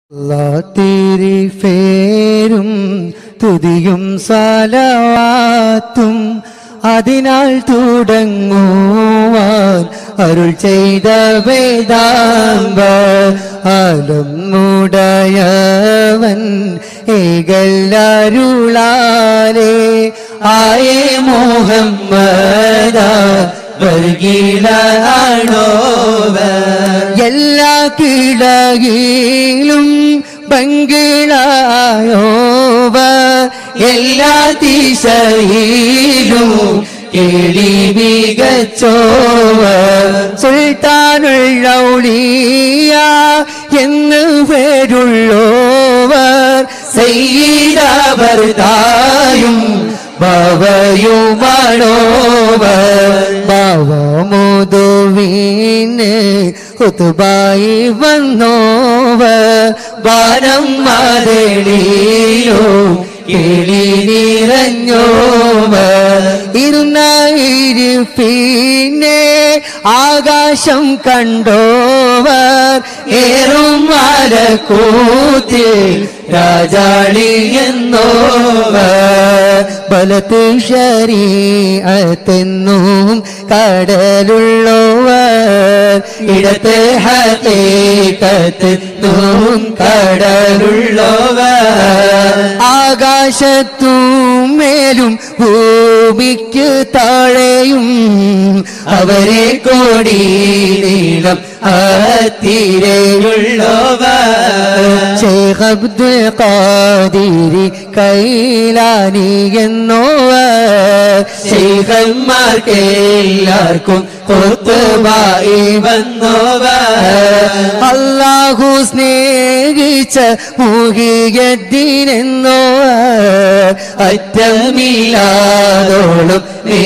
തിരി ഫേരും തുതിയും സലവാത്തും അതിനാൽ തുടങ്ങുവാൻ അരുൾ ചെയ്ത വേദാമ്പ ആലം മുടയവൻ ഏകല്ലരുളാലേ ആയേ മുഹമ്മദ വർഗീലാണോവ എല്ലാ കിടകിലും പങ്കിളായോവ എല്ലാ ദിശയിലും കേളി മികച്ചോവ സുൽത്താനുള്ളൗളിയ എന്ന് പേരുള്ളോവർ ചെയ്തവർതായും ഭവയുമാണോവർ ഭാവമുതുവിന് കുത്തുബായി വന്നോവർ വാനം മതളിയോ കിളി നിറഞ്ഞോവർ ഇരുന്നായിരിപ്പിന്നെ ആകാശം കണ്ടോവർ ഏറും മലക്കൂത്തിൽ രാജാളി എന്നോവർ ബലത്ത് ശരീഅത്തെന്നും കടലുള്ളവർ ഇടത്ത് ഹത്തേക്കത്തെന്നും കടലുള്ളവർ ആകാശത്തും മേലും ഭൂമിക്ക് താഴെയും അവരെ കോടി നീളം അത്തിരയുള്ളവർ ഷേഖ് അബ്ദുൽ ഖാദിരി കൈലാനി എന്നോവർ ശൈഖന്മാർക്ക് എല്ലാവർക്കും കൊത്തുമായി വന്നോവർ അള്ളാഹു സ്നേഹിച്ച മുഹിയദ്ദീനെന്നോവർ അറ്റമില്ലാതോളും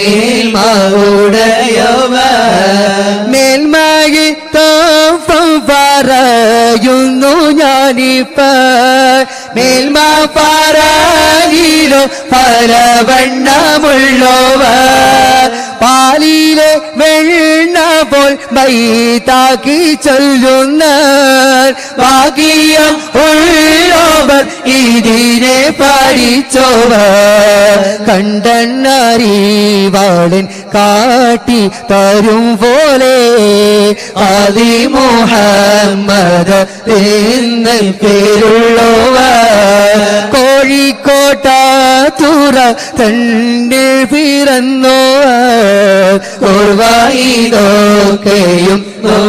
മേൽമാവുടയവർ മേൽമായി തോഫം പറയുന്നു ഞാനിപ്പ മേൽമ പാരായിലോ പല വണ്ണമുള്ളവർ പാലിലെ വെണ്ണ പോൽ ബൈതാക്കി ചൊല്ലുന്ന ഭാഗ്യം ഉള്ളവർ ഇതിനെ പഠിച്ചോവർ കണ്ടണ്ണറിവാളൻ കാട്ടി തരും പോലെ ആദി മുഹമ്മദ് എന്ന് പേരുള്ളവർ കോഴിക്കോട്ട തുറ തന്റെ പിറന്നോവർ ഓർവായിതൊക്കെയും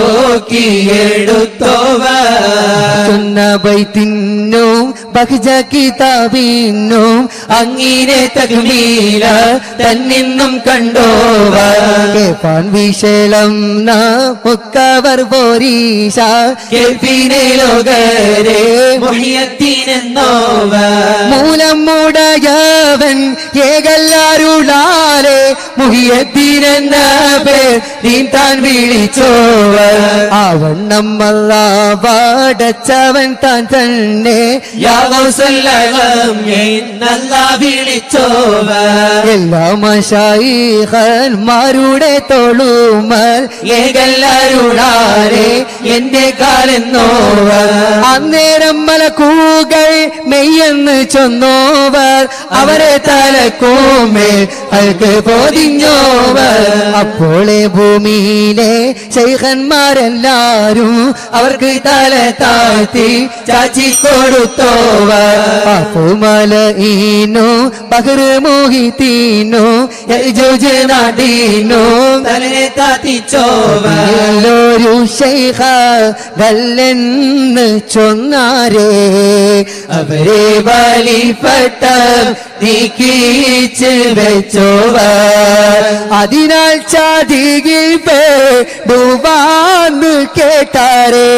നോക്കിയെടുത്തോവൈത്തിനും ബഹ്ജ കിതാബിനും അങ്ങിനെ തഗ്മീല തന്നിന്നും കണ്ടോവാൻ വിശലം നമുക്കവർ പോരീശ കേൾപ്പിനെ ലോകരെ മുഹിയത്തിനെന്നോവ മൂലം മുടയവൻ ഏകല്ലാരുളാലെ മുഹിയത്തിനെന്ന പേർ നീ താൻ വിളിച്ചോവർ അവണ്ണം അല്ലാവടച്ചവൻ താൻ തന്നെ യാവസല്ലം എന്നല്ല വിളിച്ചോവ എല്ലാ മഷായിഹന്മാരുടെ തൊളുമൽ ഏകല്ലാരുടാരെ എന്റെ കാലെന്നോവ അന്നേരം മലക്കൂകൾ മെയ്യെന്ന് ചൊന്നോവർ അവരെ തലക്കൂമേൽ അൽക്ക് പൊതിഞ്ഞോവർ അപ്പോളെ ഭൂമിയിലെ ശൈഖന്മാരെല്ലാരും അവർക്ക് തല താഴ്ത്തി ചാച്ചി കൊടുത്തോവർ അപ്പുമല ഈനോ ബഹർ മോഹിത്തീനോ യജുജ് നാടീനോ തലനെ താത്തിച്ചോവ ഒരു ശൈഖ വല്ലെന്ന് ചൊന്നാരേ അവരെ ബലിപ്പെട്ട നീക്കിച്ച് വെച്ചോവർ അതിനാൽ ചാതികിൽ പേടുവാന്ന് കേട്ടാരേ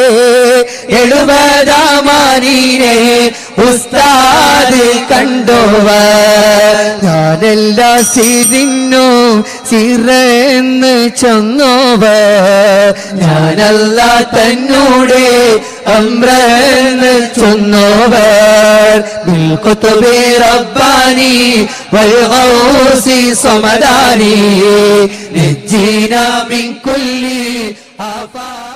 എഴുപതാമാനീനെ ഉസ്താദ് കണ്ടോവർ ഞാനെല്ലാ സിരിന്നു സിറന്ന് ചൊന്നോവർ ഞാനല്ല തന്നൂടെ അമ്രന്ന് ചൊന്നോവർ ബിൽകുത്തുബി റബ്ബാനി വൽഗൗസി സമദാനി നജ്ജീന മിൻ കുല്ലി ആഫാ